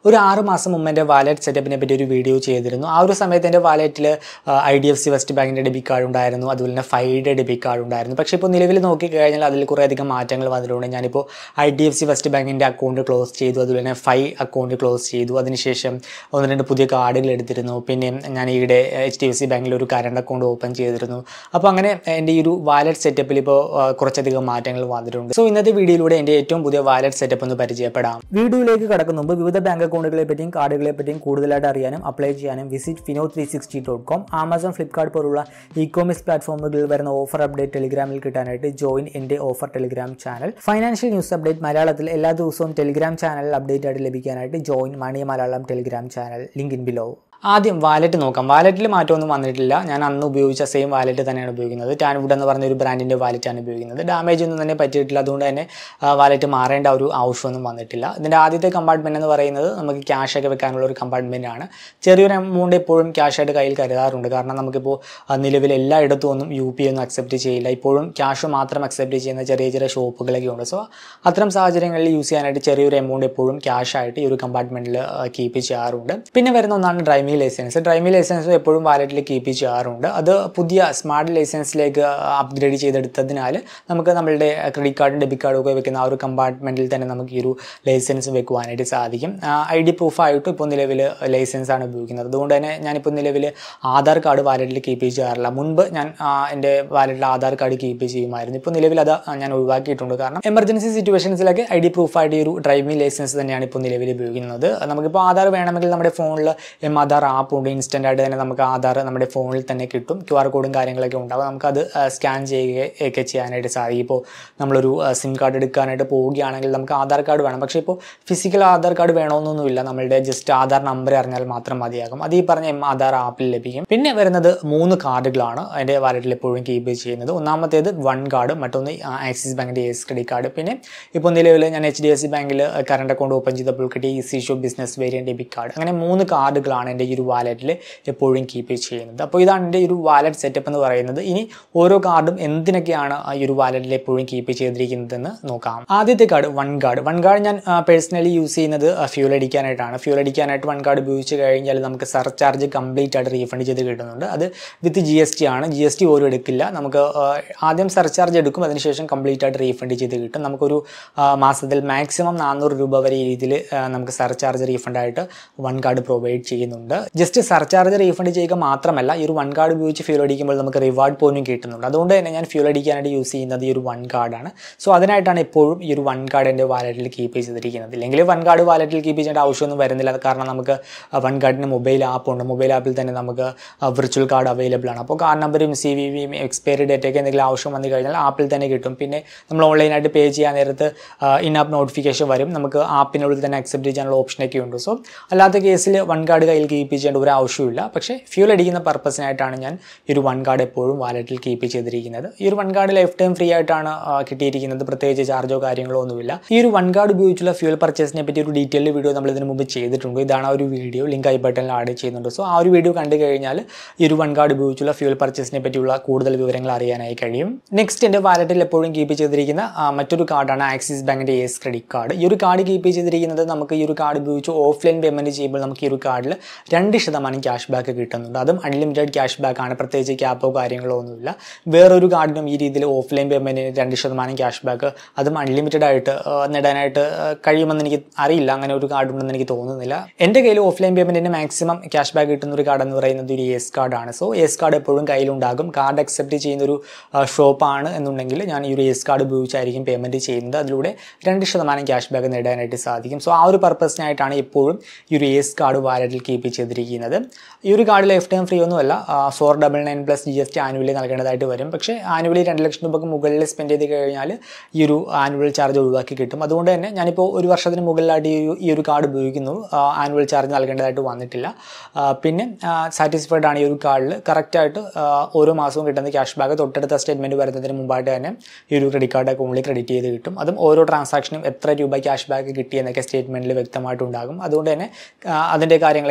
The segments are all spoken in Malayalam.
ഒരു ആറ് മാസം മുമ്പ് എൻ്റെ വാലറ്റ് സെറ്റപ്പിനെ പറ്റി ഒരു വീഡിയോ ചെയ്തിരുന്നു ആ ഒരു സമയത്ത് എൻ്റെ വാലറ്റിൽ I D F C First ബാങ്കിൻ്റെ ഡെബിറ്റ് കാർഡ് ഉണ്ടായിരുന്നു അതുപോലെ തന്നെ ഫൈയുടെ ഡെബിറ്റ് കാർഡ് ഉണ്ടായിരുന്നു പക്ഷേ ഇപ്പോൾ നിലവിൽ നോക്കിക്കഴിഞ്ഞാൽ അതിൽ കുറേയധികം മാറ്റങ്ങൾ വന്നിട്ടുണ്ട് ഞാനിപ്പോൾ I D F C First ബാങ്കിൻ്റെ അക്കൗണ്ട് ക്ലോസ് ചെയ്തു അതുപോലെ തന്നെ ഫൈ അക്കൗണ്ട് ക്ലോസ് ചെയ്തു അതിനുശേഷം ഒന്ന് രണ്ട് പുതിയ കാർഡുകൾ എടുത്തിരുന്നു പിന്നെ ഞാൻ ഈയിടെ എച്ച് ഡി എഫ് സി ബാങ്കിൽ ഒരു കറണ്ട് അക്കൗണ്ട് ഓപ്പൺ ചെയ്തിരുന്നു അപ്പോൾ അങ്ങനെ എൻ്റെ ഈ ഒരു വാലറ്റ് സെറ്റപ്പിൽ ഇപ്പോൾ കുറച്ചധികം മാറ്റങ്ങൾ വന്നിട്ടുണ്ട് സോ ഇന്നത്തെ വീഡിയോയിലൂടെ എൻ്റെ ഏറ്റവും പുതിയ വാലറ്റ് സെറ്റപ്പ് ഒന്ന് പരിചയപ്പെടാം വീഡിയോയിലേക്ക് കടക്കുന്ന മുമ്പ് വിവിധ ബാങ്ക് അക്കൗണ്ടുകളെ പറ്റിയും കാർഡുകളെ പറ്റിയും കൂടുതലായിട്ട് അറിയാനും അപ്ലൈ ചെയ്യാനും visit Fino three sixty dot com Amazon Flipkart പോലുള്ള ഇ കോമേഴ്സ് പ്ലാറ്റ്ഫോമുകളിൽ വരുന്ന ഓഫർ അപ്ഡേറ്റ് ടെലിഗ്രാമിൽ കിട്ടാനായിട്ട് ജോയിൻ എൻ്റെ offer Telegram channel financial news update മലയാളത്തിൽ എല്ലാ ദിവസവും ടെലിഗ്രാം ചാനലിൽ അപ്ഡേറ്റ് ആയിട്ട് ലഭിക്കാനായിട്ട് join money Malayalam Telegram channel link in below ആദ്യം വാലറ്റ് നോക്കാം വാലറ്റിൽ മാറ്റമൊന്നും വന്നിട്ടില്ല ഞാൻ അന്ന് ഉപയോഗിച്ച സെയിം വാലറ്റ് തന്നെയാണ് ഉപയോഗിക്കുന്നത് ടാൻവുഡ് എന്ന് പറഞ്ഞ ഒരു ബ്രാൻഡിൻ്റെ വാലറ്റാണ് ഉപയോഗിക്കുന്നത് ഡാമേജ് ഒന്നും തന്നെ പറ്റിയിട്ടില്ല അതുകൊണ്ട് തന്നെ വാലറ്റ് മാറേണ്ട ഒരു ആവശ്യമൊന്നും വന്നിട്ടില്ല ഇതിൻ്റെ ആദ്യത്തെ കമ്പാർട്ട്മെൻറ്റ് എന്ന് പറയുന്നത് നമുക്ക് ക്യാഷ് ഒക്കെ വെക്കാനുള്ള ഒരു കമ്പാർട്ട്മെൻ്റ് ആണ് ചെറിയൊരു എമൗണ്ട് എപ്പോഴും ക്യാഷ് ആയിട്ട് കയ്യിൽ കരുതാറുണ്ട് കാരണം നമുക്കിപ്പോൾ നിലവിൽ എല്ലായിടത്തും ഒന്നും യു പി ഒന്നും അക്സെപ്റ്റ് ചെയ്യില്ല ഇപ്പോഴും ക്യാഷ് മാത്രം അക്സെപ്റ്റ് ചെയ്യുന്ന ചെറിയ ചെറിയ ഷോപ്പുകളൊക്കെ ഉണ്ട് സോ അത്തരം സാഹചര്യങ്ങളിൽ യൂസ് ചെയ്യാനായിട്ട് ചെറിയൊരു എമൗണ്ട് എപ്പോഴും ക്യാഷ് ആയിട്ട് ഈ ഒരു കമ്പാർട്ട്മെൻറ്റിൽ കീപ്പ് ചെയ്യാറുണ്ട് പിന്നെ വരുന്ന ഒന്നാണ് ഡ്രൈവിംഗ് ലൈസൻസ് ഡ്രൈവിംഗ് ലൈസൻസ് എപ്പോഴും വാലറ്റിൽ കീപ്പ് ചെയ്യാറുണ്ട് അത് പുതിയ സ്മാർട്ട് ലൈസൻസിലേക്ക് അപ്ഗ്രേഡ് ചെയ്തെടുത്തതിനാൽ നമുക്ക് നമ്മളുടെ ക്രെഡിറ്റ് കാർഡും ഡെബിറ്റ് കാർഡും ഒക്കെ വെക്കുന്ന ആ ഒരു കമ്പാർട്ട്മെൻറ്റിൽ തന്നെ നമുക്ക് ഈ ഒരു ലൈസൻസ് വെക്കുവാനായിട്ട് സാധിക്കും ഐ ഡി പ്രൂഫായിട്ടും ഇപ്പോൾ നിലവിൽ ലൈസൻസ് ആണ് ഉപയോഗിക്കുന്നത് അതുകൊണ്ട് തന്നെ ഞാനിപ്പോൾ നിലവിൽ ആധാർ കാർഡ് വാലറ്റിൽ കീപ്പ് ചെയ്യാറില്ല മുൻപ് ഞാൻ എൻ്റെ വാലറ്റിൽ ആധാർ കാർഡ് കീപ്പ് ചെയ്യുമായിരുന്നു ഇപ്പോൾ നിലവിൽ അത് ഞാൻ ഒഴിവാക്കിയിട്ടുണ്ട് കാരണം എമർജൻസി സിറ്റുവേഷൻസിലൊക്കെ ഐ ഡി പ്രൂഫായിട്ട് ഈ ഒരു ഡ്രൈവിംഗ് ലൈസൻസ് തന്നെയാണ് ഇപ്പോൾ നിലവിൽ ഉപയോഗിക്കുന്നത് നമുക്കിപ്പോൾ ആധാർ വേണമെങ്കിൽ നമ്മുടെ ഫോണിൽ എം ആധാർ ആപ്പ് ഉണ്ട് ഇൻസ്റ്റൻ്റ് ആയിട്ട് തന്നെ നമുക്ക് ആധാർ നമ്മുടെ ഫോണിൽ തന്നെ കിട്ടും ക്യു ആർ കോഡും കാര്യങ്ങളൊക്കെ ഉണ്ട് അപ്പോൾ നമുക്കത് സ്കാൻ ചെയ്യുകയൊക്കെ ചെയ്യാനായിട്ട് സാധിക്കും ഇപ്പോൾ നമ്മളൊരു സിം കാർഡ് എടുക്കാനായിട്ട് പോവുകയാണെങ്കിൽ നമുക്ക് ആധാർ കാർഡ് വേണം പക്ഷേ ഇപ്പോൾ ഫിസിക്കൽ ആധാർ കാർഡ് വേണമെന്നൊന്നുമില്ല നമ്മളുടെ ജസ്റ്റ് ആധാർ നമ്പർ അറിഞ്ഞാൽ മാത്രം മതിയാകും അത് ഈ പറഞ്ഞ എം ആധാർ ആപ്പിൽ ലഭിക്കും പിന്നെ വരുന്നത് മൂന്ന് കാർഡുകളാണ് എൻ്റെ വാലറ്റിൽ എപ്പോഴും കീപ്പ് ചെയ്യുന്നത് ഒന്നാമത്തേത് വൺ കാർഡ് മറ്റൊന്ന് ആക്സിസ് ബാങ്കിൻ്റെ എസ് ക്രെഡിറ്റ് കാർഡ് പിന്നെ ഇപ്പോൾ നിലവിൽ ഞാൻ എച്ച് ഡി എഫ് സി ബാങ്കിൽ കറണ്ട് അക്കൗണ്ട് ഓപ്പൺ ചെയ്തപ്പോൾ കിട്ടിയ easy shop business variant debit card അങ്ങനെ മൂന്ന് കാർഡുകളാണ് എൻ്റെ ഈ ഒരു വാലറ്റിൽ എപ്പോഴും കീപ്പ് ചെയ്യുന്നത് അപ്പോൾ ഇതാണ് എൻ്റെ ഒരു വാലറ്റ് സെറ്റപ്പ് എന്ന് പറയുന്നത് ഇനി ഓരോ കാർഡും എന്തിനൊക്കെയാണ് ഈ ഒരു വാലറ്റിൽ എപ്പോഴും കീപ്പ് ചെയ്തിരിക്കുന്നതെന്ന് നോക്കാം ആദ്യത്തെ card one card one card ഞാൻ പേഴ്സണലി യൂസ് ചെയ്യുന്നത് ഫ്യൂൽ അടിക്കാനായിട്ടാണ് ഫ്യൂൽ അടിക്കാനായിട്ട് വൺ കാർഡ് ഉപയോഗിച്ച് കഴിഞ്ഞാൽ നമുക്ക് സർചാർജ് കംപ്ലീറ്റ് ആയിട്ട് റീഫണ്ട് ചെയ്ത് കിട്ടുന്നുണ്ട് അത് വിത്ത് ജി എസ് ടി ആണ് ജി എസ് ടി പോലും എടുക്കില്ല നമുക്ക് ആദ്യം സർചാർജ് എടുക്കും അതിനുശേഷം കംപ്ലീറ്റ് ആയിട്ട് റീഫണ്ട് ചെയ്ത് കിട്ടും നമുക്കൊരു മാസത്തിൽ മാക്സിമം നാനൂറ് രൂപ വരെ ഈ രീതിയിൽ നമുക്ക് സർചാർജ് റീഫണ്ട് ആയിട്ട് വൺ കാർഡ് പ്രൊവൈഡ് ചെയ്യുന്നുണ്ട് ജസ്റ്റ് സർചാർജ് റീഫണ്ട് ചെയ്യുക മാത്രമല്ല ഈ ഒരു വൺ കാർഡ് ഉപയോഗിച്ച് ഫ്യൂൽ അടിക്കുമ്പോൾ നമുക്ക് റിവാർഡ് പോയിന്റും കിട്ടുന്നുണ്ട് അതുകൊണ്ട് തന്നെ ഞാൻ ഫ്യൂൽ അടിക്കാനായിട്ട് യൂസ് ചെയ്യുന്നത് ഈ ഒരു വൺ കാർഡാണ് സോ അതിനായിട്ടാണ് എപ്പോഴും ഈ ഒരു വൺ കാർഡ് എൻ്റെ വാലറ്റിൽ കീപ്പ് ചെയ്തിരിക്കുന്നത് ഇല്ലെങ്കിൽ വൺ കാർഡ് വാലറ്റിൽ കീപ്പ് ചെയ്യേണ്ട ആവശ്യമൊന്നും വരുന്നില്ല കാരണം നമുക്ക് വൺ കാർഡിന് മൊബൈൽ ആപ്പ് ഉണ്ട് മൊബൈൽ ആപ്പിൽ തന്നെ നമുക്ക് വിർച്വൽ കാർഡ് അവൈലബിൾ ആണ് അപ്പോൾ കാർഡ് നമ്പറും സി വി വിയും എക്സ്പയറി ഡേറ്റയൊക്കെ എന്തെങ്കിലും ആവശ്യം വന്നു കഴിഞ്ഞാൽ ആപ്പിൽ തന്നെ കിട്ടും പിന്നെ നമ്മൾ ഓൺലൈനായിട്ട് പേ ചെയ്യാൻ നേരത്ത് ഇൻ ആപ്പ് നോട്ടിഫിക്കേഷൻ വരും നമുക്ക് ആപ്പിനുള്ളിൽ തന്നെ അക്സെപ്റ്റ് ചെയ്യാനുള്ള ഓപ്ഷനൊക്കെ ഉണ്ട് സോ അല്ലാത്ത കേസിൽ വൺ കാർഡ് കയ്യിൽ കീപ്പ് ചെയ്യേണ്ട ഒരു ആവശ്യമില്ല പക്ഷേ ഫ്യൂൽ അടിക്കുന്ന പർപ്പസിനായിട്ടാണ് ഞാൻ ഈ ഒരു വൺ കാർഡ് എപ്പോഴും വാലറ്റിൽ കീപ്പ് ചെയ്തിരിക്കുന്നത് ഈ ഒരു one card lifetime free ആയിട്ടാണ് കിട്ടിയിരിക്കുന്നത് പ്രത്യേകിച്ച് ചാർജോ കാര്യങ്ങളോ ഒന്നുമില്ല ഈ ഒരു വൺ കാർഡ് ഉപയോഗിച്ചുള്ള ഫ്യൂൽ പർച്ചേസിനെ പറ്റി ഒരു ഡീറ്റെയിൽഡ് വീഡിയോ നമ്മൾ ഇതിന് മുമ്പ് ചെയ്തിട്ടുണ്ട് ഇതാണ് ആ ഒരു വീഡിയോ ലിങ്ക് ഐ ബട്ടണിൽ ആഡ് ചെയ്യുന്നുണ്ട് സോ ആ ഒരു വീഡിയോ കണ്ടു കഴിഞ്ഞാൽ ഈ ഒരു വൺ കാർഡ് ഉപയോഗിച്ചുള്ള ഫ്യൂൽ പർച്ചേസിനെ പറ്റിയുള്ള കൂടുതൽ വിവരങ്ങൾ അറിയാനായി കഴിയും നെക്സ്റ്റ് എൻ്റെ വാലറ്റിൽ എപ്പോഴും കീപ്പ് ചെയ്തിരിക്കുന്ന മറ്റൊരു കാർഡാണ് ആക്സിസ് ബാങ്കിൻ്റെ എസ് ക്രെഡിറ്റ് കാർഡ് ഈ ഒരു കാർഡ് കീപ്പ് ചെയ്തിരിക്കുന്നത് നമുക്ക് ഈ ഒരു കാർഡ് ഉപയോഗിച്ച് ഓഫ്ലൈൻ പേയ്മെൻറ്റ് ചെയ്യുമ്പോൾ നമുക്ക് ഈ ഒരു കാർഡിൽ രണ്ട് ശതമാനം ക്യാഷ് ബാക്ക് കിട്ടുന്നുണ്ട് അതും അൺലിമിറ്റഡ് ക്യാഷ് ബാക്ക് ആണ് പ്രത്യേകിച്ച് ക്യാപ്പോ കാര്യങ്ങളോ ഒന്നുമില്ല വേറൊരു കാർഡിനും ഈ രീതിയിൽ ഓഫ്ലൈൻ പേയ്മെൻറ്റിന് രണ്ട് ശതമാനം ക്യാഷ് ബാക്ക് അതും അൺലിമിറ്റഡ് ആയിട്ട് നേടാനായിട്ട് കഴിയുമെന്ന് എനിക്ക് അറിയില്ല അങ്ങനെ ഒരു കാർഡ് ഉണ്ടെന്ന് എനിക്ക് തോന്നുന്നില്ല എൻ്റെ കയ്യിൽ ഓഫ്ലൈൻ പേയ്മെൻറ്റിന് മാക്സിമം ക്യാഷ് ബാക്ക് കിട്ടുന്ന ഒരു കാർഡ് എന്ന് പറയുന്നത് ഒരു എസ് കാർഡാണ് സോ എസ് കാർഡ് എപ്പോഴും കയ്യിലുണ്ടാകും കാർഡ് അക്സെപ്റ്റ് ചെയ്യുന്ന ഒരു ഷോപ്പാണ് എന്നുണ്ടെങ്കിൽ ഞാൻ ഈ ഒരു എസ് കാർഡ് ഉപയോഗിച്ചായിരിക്കും പേയ്മെൻറ്റ് ചെയ്യുന്നത് അതിലൂടെ രണ്ട് ശതമാനം ക്യാഷ് ബാക്ക് നേടാനായിട്ട് സാധിക്കും സോ ആ ഒരു പർപ്പസിനായിട്ടാണ് എപ്പോഴും ഈ ഒരു എസ് കാർഡ് വാലറ്റിൽ കീപ്പ് ചെയ്തിരിക്കുന്നത് ഈ ഒരു കാർഡ് ലൈഫ് ടൈം ഫ്രീ ഒന്നുമല്ല four double nine plus G S T annually നൽകേണ്ടതായിട്ട് വരും പക്ഷേ ആനുവലി രണ്ട് ലക്ഷം രൂപയ്ക്ക് മുകളിൽ സ്പെൻഡ് ചെയ്ത് കഴിഞ്ഞാൽ ഈ ഒരു ആനുവൽ ചാർജ് ഒഴിവാക്കി കിട്ടും അതുകൊണ്ട് തന്നെ ഞാനിപ്പോൾ ഒരു വർഷത്തിന് മുകളിലായിട്ട് ഈ ഈ ഒരു കാർഡ് ഉപയോഗിക്കുന്നു ആനുവൽ ചാർജ് നൽകേണ്ടതായിട്ട് വന്നിട്ടില്ല പിന്നെ സാറ്റിസ്ഫൈഡ് ആണ് ഈ ഒരു കാർഡിൽ കറക്റ്റായിട്ട് ഓരോ മാസവും കിട്ടുന്ന ക്യാഷ് ബാക്ക് തൊട്ടടുത്ത സ്റ്റേറ്റ്മെൻറ്റ് വരുന്നതിന് മുമ്പായിട്ട് തന്നെ ഈ ഒരു ക്രെഡിറ്റ് കാർഡ് അക്കൗണ്ടിൽ ക്രെഡിറ്റ് ചെയ്ത് കിട്ടും അതും ഓരോ ട്രാൻസാക്ഷനും എത്ര രൂപ ക്യാഷ് ബാക്ക് കിട്ടി എന്നൊക്കെ സ്റ്റേറ്റ്മെൻറ്റിൽ വ്യക്തമായിട്ടുണ്ടാകും അതുകൊണ്ട് തന്നെ അതിൻ്റെ കാര്യങ്ങളൊക്കെ ട്രാൻസ്പെറൻറ്റ്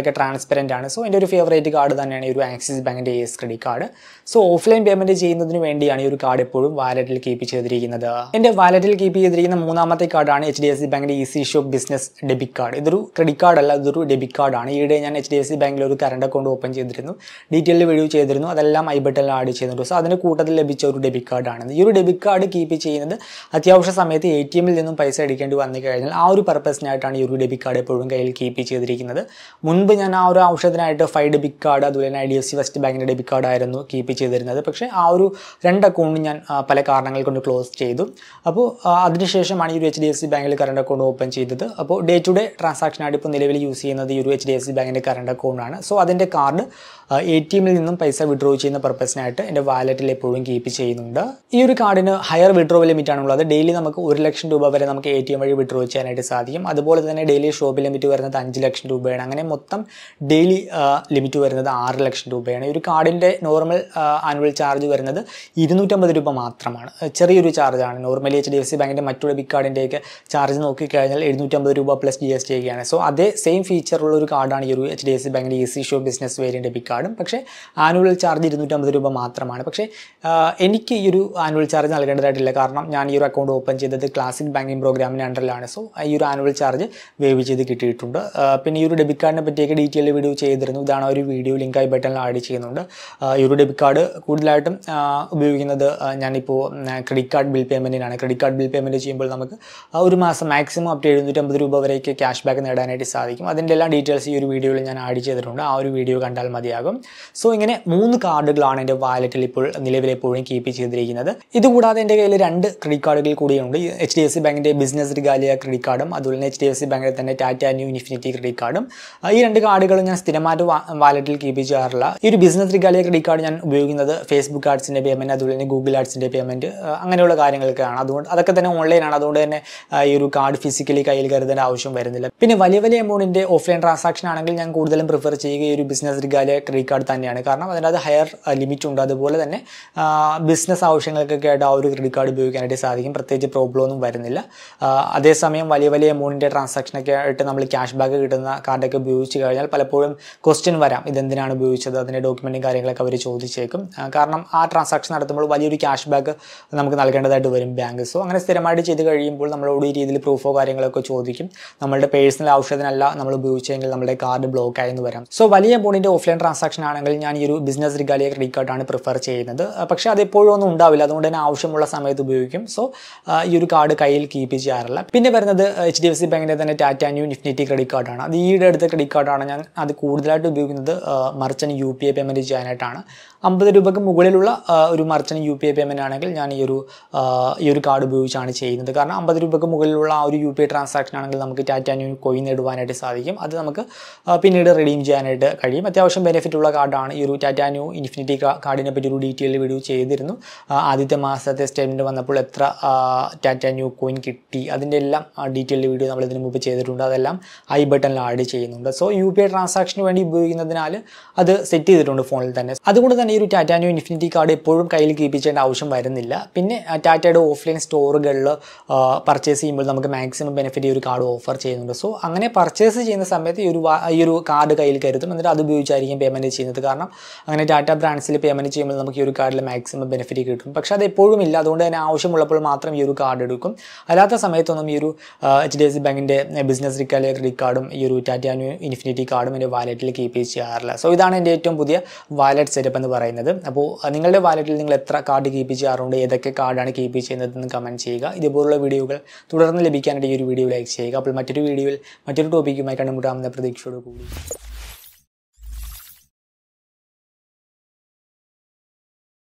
ട്രാൻസ്പെറൻ്റ് ആണ് സോ എൻ്റെ ഒരു ഫേവറേറ്റ് കാർഡ് തന്നെയാണ് ഈ ഒരു ആക്സിസ് ബാങ്കിൻ്റെ Ace credit card so offline payment ചെയ്യുന്നതിന് വേണ്ടിയാണ് ഈ ഒരു കാർഡ് എപ്പോഴും വാലറ്റിൽ കീപ്പ് ചെയ്തിരിക്കുന്നത് എൻ്റെ വാലറ്റിൽ കീപ്പ് ചെയ്തിരിക്കുന്ന മൂന്നാമത്തെ കാർഡാണ് എച്ച് ഡി എഫ് സി ബാങ്കിൻ്റെ easy shop business debit card ഇതൊരു ക്രെഡിറ്റ് കാർഡ് അല്ല ഇതൊരു ഡെബിറ്റ് കാർഡാണ് ഈയിടെ ഞാൻ എച്ച് ഡി എഫ് സി ബാങ്കിൽ ഒരു കറണ്ട് അക്കൗണ്ട് ഓപ്പൺ ചെയ്തിരുന്നു ഡീറ്റെയിൽ വീഡിയോ ചെയ്തിരുന്നു അതെല്ലാം ഐ ബട്ടണിൽ ആഡ് ചെയ്യുന്നുണ്ട് സോ അതിന് കൂട്ടത്തിൽ ലഭിച്ച ഒരു ഡെബിറ്റ് കാർഡാണ് ഈ ഒരു ഡെബിറ്റ് കാർഡ് കീപ്പ് ചെയ്യുന്നത് അത്യാവശ്യ സമയത്ത് എ ടി എമ്മിൽ നിന്നും പൈസ എടുക്കേണ്ടി വന്നു കഴിഞ്ഞാൽ ആ ഒരു പർപ്പസിനായിട്ടാണ് ഈ ഒരു ഡെബിറ്റ് കാർഡ് എപ്പോഴും കയ്യിൽ കീപ്പ് ചെയ്തിരിക്കുന്നത് മുൻപ് ഞാൻ ആ ഒരു ഔഷധത്തിനായിട്ട് ഫൈവ് ഡെബിറ്റ് കാർഡ് അതുപോലെ തന്നെ I D F C First ബാങ്കിൻ്റെ ഡെബിറ്റ് കാർഡ് ആയിരുന്നു കീപ്പ് ചെയ്തിരുന്നത് പക്ഷേ ആ ഒരു രണ്ട് അക്കൗണ്ടും ഞാൻ ആ, പല കാരണങ്ങൾ കൊണ്ട് ക്ലോസ് ചെയ്തു അപ്പോൾ ആ, അതിനുശേഷമാണ് ഈ ഒരു എച്ച് ഡി എഫ് സി ബാങ്കിൽ കറണ്ട് അക്കൗണ്ട് ഓപ്പൺ ചെയ്തത് അപ്പോൾ ഡേ ടു ഡേ ട്രാൻസാക്ഷനായിട്ട് ഇപ്പോൾ നിലവിൽ യൂസ് ചെയ്യുന്നത് ഈ ഒരു എച്ച് ഡി എഫ് സി ബാങ്കിൻ്റെ കറണ്ട് അക്കൗണ്ടാണ് സോ അതിൻ്റെ കാർഡ് എ ടി എമ്മിൽ നിന്നും പൈസ വിഡ്രോ ചെയ്യുന്ന പർപ്പസിനായിട്ട് എൻ്റെ വാലറ്റിൽ എപ്പോഴും കീപ്പ് ചെയ്യുന്നുണ്ട് ഈ ഒരു കാർഡിന് ഹയർ വിഡ്രോ ലിമിറ്റ് ആണുള്ളത് ഡെയിലി നമുക്ക് ഒരു ലക്ഷം രൂപ വരെ നമുക്ക് എ ടി എം വഴി വിഡ്രോ ചെയ്യാനായിട്ട് സാധിക്കും അതുപോലെ തന്നെ ഡെയിലി ഷോപ്പ് ലിമിറ്റ് വരുന്നത് അഞ്ച് ലക്ഷം രൂപയാണ് അങ്ങനെ മൊത്തം ഡെയിലി ലിമിറ്റ് വരുന്നത് ആറ് ലക്ഷം രൂപയാണ് ഈ ഒരു കാർഡിൻ്റെ നോർമൽ ആനുവൽ ചാർജ് വരുന്നത് ഇരുന്നൂറ്റമ്പത് രൂപ മാത്രമാണ് അഹ് ചെറിയൊരു ചാർജാണ് normally H D F C ബാങ്കിൻ്റെ മറ്റു ഡെബിറ്റ് കാർഡിൻ്റെയൊക്കെ ചാർജ് നോക്കിക്കഴിഞ്ഞാൽ എഴുന്നൂറ്റമ്പത് രൂപ പ്ലസ് ജി എസ് ടി ഒക്കെയാണ് സോ അതേ സെയിം ഫീച്ചറുള്ള ഒരു കാർഡാണ് ഈ ഒരു എച്ച് ഡി എഫ് സി ബാങ്കിൻ്റെ easy shop business variant debit കാർഡും പക്ഷേ ആനുവൽ ചാർജ് ഇരുന്നൂറ്റമ്പത് രൂപ മാത്രമാണ് പക്ഷേ ആഹ് എനിക്ക് ഈ ഒരു ആനുവൽ ചാർജ് നൽകേണ്ടതായിട്ടില്ല കാരണം ഞാൻ ഈ ഒരു അക്കൗണ്ട് ഓപ്പൺ ചെയ്തത് ക്ലാസിക് ബാങ്കിങ് പ്രോഗ്രാമിൻ്റെ അണ്ടറിലാണ് സോ ഈ ഒരു ആനുവൽ ചാർജ് വേവ് ചെയ്ത് കിട്ടിയിട്ടുണ്ട് ആഹ് പിന്നെ ഈ ഒരു ഡെബിറ്റ് കാർഡിനെ പറ്റിയൊക്കെ ഡീറ്റെയിൽ വീഡിയോ ചെയ്തിരുന്നു ഇതാണ് ആ ഒരു വീഡിയോ ലിങ്ക് ആയി ബട്ടണിൽ ആഡ് ചെയ്യുന്നുണ്ട് ആഹ് ഈ ഒരു ഡെബിറ്റ് കാർഡ് കൂടുതലായിട്ടും ആഹ് ഉപയോഗിക്കുന്നത് ആഹ് ഞാനിപ്പോൾ ക്രെഡിറ്റ് കാർഡ് ബിൽ പേയ്മെൻറ്റിനാണ് ക്രെഡിറ്റ് കാർഡ് ബിൽ പേയ്മെൻറ്റ് ചെയ്യുമ്പോൾ നമുക്ക് ആ ഒരു മാസം മാക്സിമം അപ് ടു എഴുന്നൂറ്റമ്പത് രൂപ വരെയൊക്കെ ക്യാഷ് ബാക്ക് നേടാനായിട്ട് സാധിക്കും അതിൻ്റെ എല്ലാ ഡീറ്റെയിൽസ് ഈ ഒരു വീഡിയോയിൽ ഞാൻ ആഡ് ചെയ്തിട്ടുണ്ട് ആ ഒരു വീഡിയോ കണ്ടാൽ മതിയാകും സോ ഇങ്ങനെ മൂന്ന് കാർഡുകളാണ് എൻ്റെ വാലറ്റിൽ ഇപ്പോൾ നിലവിൽ എപ്പോഴും കീപ്പ് ചെയ്തിരിക്കുന്നത് ഇതുകൂടാതെ എൻ്റെ കയ്യിൽ രണ്ട് ക്രെഡിറ്റ് കാർഡുകൾ കൂടിയുണ്ട് എച്ച് ഡി എഫ് സി ബാങ്കിൻ്റെ ബിസിനസ് റിഗാലിയ ക്രെഡിറ്റ് കാർഡും അതുപോലെ തന്നെ എച്ച് ഡി എഫ് സി ബാങ്കിലെ തന്നെ ടാറ്റ ന്യൂ ഇൻഫിനിറ്റി ക്രെഡിറ്റ് കാർഡും ആ, ഈ രണ്ട് കാർഡുകളും ഞാൻ സ്ഥിരമായിട്ട് വാലറ്റിൽ കീപ്പ് ചെയ്യാറില്ല ഈ ഒരു ബിസിനസ് റിഗാലിയ ക്രെഡിറ്റ് കാർഡ് ഞാൻ ഉപയോഗിക്കുന്നത് ഫേസ്ബുക്ക് ആർട്സിൻ്റെ പേയ്മെൻറ്റ് അതുപോലെ തന്നെ ഗൂഗിൾ ആർട്സിൻ്റെ പേയ്മെൻറ്റ് അങ്ങനെയുള്ള കാര്യങ്ങൾക്കാണ് അതുകൊണ്ട് അതൊക്കെ തന്നെ ഓൺലൈനാണ് അതുകൊണ്ട് തന്നെ ആ, ഈ ഒരു കാർഡ് ഫിസിക്കലി കയ്യിൽ കരുതേണ്ട ആവശ്യം വരുന്നില്ല പിന്നെ വലിയ വലിയ എമൗണ്ടിൻ്റെ ഓഫ്ലൈൻ ട്രാൻസാക്ഷൻ ആണെങ്കിൽ ഞാൻ കൂടുതലും പ്രിഫർ ചെയ്യുക ഈ ഒരു ബിസിനസ് റിഗാലിയ ക്രെഡിറ്റ് കാർഡ് തന്നെയാണ് കാരണം അതിനകത്ത് ഹയർ ലിമിറ്റ് ഉണ്ട് അതുപോലെ തന്നെ ബിസിനസ് ആവശ്യങ്ങൾക്കൊക്കെ ആയിട്ട് ആ ഒരു ക്രെഡിറ്റ് കാർഡ് ഉപയോഗിക്കാനായിട്ട് സാധിക്കും പ്രത്യേകിച്ച് പ്രോബ്ലം ഒന്നും വരുന്നില്ല ആ, അതേസമയം വലിയ വലിയ എമൗണ്ടിൻ്റെ ട്രാൻസാക്ഷനൊക്കെ ആയിട്ട് നമ്മൾ ക്യാഷ് ബാക്ക് കിട്ടുന്ന കാർഡൊക്കെ ഉപയോഗിച്ച് കഴിഞ്ഞാൽ പലപ്പോഴും ക്വസ്റ്റ്യൻ വരാം ഇതെന്തിനാണ് ഉപയോഗിച്ചത് അതിൻ്റെ ഡോക്യുമെൻറ്റും കാര്യങ്ങളൊക്കെ അവർ ചോദിച്ചേക്കും ആ, കാരണം ആ ട്രാൻസാക്ഷൻ നടത്തുമ്പോൾ വലിയൊരു ക്യാഷ് ബാക്ക് നമുക്ക് നൽകേണ്ടതായിട്ട് വരും ബാങ്ക് സോ അങ്ങനെ സ്ഥിരമായിട്ട് ചെയ്ത് കഴിയുമ്പോൾ നമ്മളോട് ഈ രീതിയിൽ പ്രൂഫോ കാര്യങ്ങളൊക്കെ ചോദിക്കും നമ്മളുടെ പേഴ്സണൽ ആവശ്യത്തിനല്ല നമ്മൾ ഉപയോഗിച്ചെങ്കിൽ നമ്മുടെ കാർഡ് ബ്ലോക്ക് ആയെന്ന് വരാം സോ വലിയ എമൗണ്ടിൻ്റെ ഓഫ്ലൈൻ ട്രാൻസാക്ഷൻ ആണെങ്കിൽ ഞാൻ ഈ ഒരു ബിസിനസ് റിഗാലിയ ക്രെഡിറ്റ് കാർഡാണ് പ്രിഫർ ചെയ്യുന്നത് ആ, പക്ഷേ അത് എപ്പോഴും ഒന്നും ഉണ്ടാവില്ല അതുകൊണ്ട് തന്നെ ആവശ്യമുള്ള സമയത്ത് ഉപയോഗിക്കും സോ ഈ ഒരു കാർഡ് കയ്യിൽ കീപ്പ് ചെയ്യാറില്ല പിന്നെ വരുന്നത് എച്ച് ഡി എഫ് സി ബാങ്കിൻ്റെ തന്നെ ടാറ്റ ന്യൂ ഇൻഫിനിറ്റി ക്രെഡിറ്റ് കാർഡാണ് അത് ഈയിടെ അടുത്ത ക്രെഡിറ്റ് കാർഡാണ് ഞാൻ അത് കൂടുതലായിട്ട് ഉപയോഗിക്കുന്നത് merchant U P I payment ചെയ്യാനായിട്ടാണ് അമ്പത് രൂപയ്ക്ക് മുകളിലുള്ള ആ, ഒരു merchant U P I payment ആണെങ്കിൽ ഞാൻ ഈ ഒരു ആ, ഈ ഒരു കാർഡ് ഉപയോഗിച്ചാണ് ചെയ്യുന്നത് കാരണം അമ്പത് രൂപയ്ക്ക് മുകളിലുള്ള ആ ഒരു യു പി ഐ ട്രാൻസാക്ഷൻ ആണെങ്കിൽ നമുക്ക് ടാറ്റ ന്യൂ കോയിൻ നേടുവാനായിട്ട് സാധിക്കും അത് നമുക്ക് ആ, പിന്നീട് റിഡീം ചെയ്യാനായിട്ട് കഴിയും അത്യാവശ്യം ബെനിഫിറ്റ് ഉള്ള കാർഡാണ് ഈ ഒരു ടാറ്റ ന്യൂ ഇൻഫിനിറ്റി കാർഡിനെ പറ്റി ഒരു ഡീറ്റെയിൽ വീഡിയോ ചെയ്തിരുന്നു ആ, ആദ്യത്തെ മാസത്തെ സ്റ്റേറ്റ്മെൻറ്റ് വന്നപ്പോൾ എത്ര ആ, ടാറ്റ ന്യൂ കോയിൻ കിട്ടി അതിൻ്റെ എല്ലാം ഡീറ്റെയിൽ വീഡിയോ നമ്മൾ ഇതിന് മുമ്പ് ചെയ്തിട്ടുണ്ട് അതെല്ലാം ഐ ബട്ടണിൽ ആഡ് ചെയ്യുന്നുണ്ട് സോ യു പി ഐ ട്രാൻസാക്ഷന് വേണ്ടി ഉപയോഗിക്കുന്നതിനാൽ അത് സെറ്റ് ചെയ്തിട്ടുണ്ട് ഫോണിൽ തന്നെ അതുകൊണ്ട് തന്നെ ഈ ഒരു ടാറ്റ ന്യൂ ഇൻഫിനിറ്റി കാർഡ് എപ്പോഴും കയ്യിൽ കീപ്പ് ചെയ്യേണ്ട ആവശ്യം വരുന്നില്ല പിന്നെ ആ, ടാറ്റയുടെ ഓഫ്ലൈൻ സ്റ്റോറുകളിൽ പർച്ചേസ് ചെയ്യുമ്പോൾ നമുക്ക് മാക്സിമം ബെനിഫിറ്റ് ഈ ഒരു കാർഡ് ഓഫർ ചെയ്യുന്നുണ്ട് സോ അങ്ങനെ പർച്ചേസ് ചെയ്യുന്ന സമയത്ത് ഈ ഒരു വാ- ഈ ഒരു കാർഡ് കയ്യിൽ കരുതും എന്നിട്ട് അത് ഉപയോഗിച്ചായിരിക്കും പേയ്മെൻറ്റ് ചെയ്യുന്നത് കാരണം അങ്ങനെ ടാറ്റ ബ്രാൻഡ്സിൽ പേയ്മെൻറ്റ് ചെയ്യുമ്പോൾ നമുക്ക് ഈ ഒരു കാർഡിൽ മാക്സിമം ബെനിഫിറ്റ് കിട്ടും പക്ഷേ അത് എപ്പോഴും ഇല്ല അതുകൊണ്ട് തന്നെ ആവശ്യമുള്ളപ്പോൾ മാത്രം ഈ ഒരു കാർഡ് എടുക്കും അല്ലാത്ത സമയത്തൊന്നും ഈ ഒരു എച്ച് ഡി എഫ് സി ബാങ്കിൻ്റെ ബിസിനസ് റിക്കാലിയ ക്രെഡിറ്റ് കാർഡും ഈ ഒരു ടാറ്റ ന്യൂ ഇൻഫിനിറ്റി കാർഡും എൻ്റെ വാലറ്റിൽ കീപ്പ് ചെയ്യാറില്ല സോ ഇതാണ് എൻ്റെ ഏറ്റവും പുതിയ വാലറ്റ് സെറ്റപ്പ് എന്ന് പറയുന്നത് അപ്പോൾ നിങ്ങളുടെ വാലറ്റിൽ നിങ്ങൾ എത്ര കാർഡ് കീപ്പ് ചെയ്യാറുണ്ട് ഏതൊക്കെ കാർഡാണ് കീപ്പ് ചെയ്യുന്നതെന്ന് കമൻറ്റ് ചെയ്യുക ഇതുപോലുള്ള വീഡിയോകൾ തുടർന്ന് ലഭിക്കാനായിട്ട് ഈ ഒരു വീഡിയോ ലൈക്ക് ചെയ്യുക അപ്പോൾ മറ്റൊരു വീഡിയോയിൽ മറ്റൊരു ടോപ്പിക്കുമായി കണ്ടുമുട്ടാമെന്ന പ്രതീക്ഷയോട് കൂടി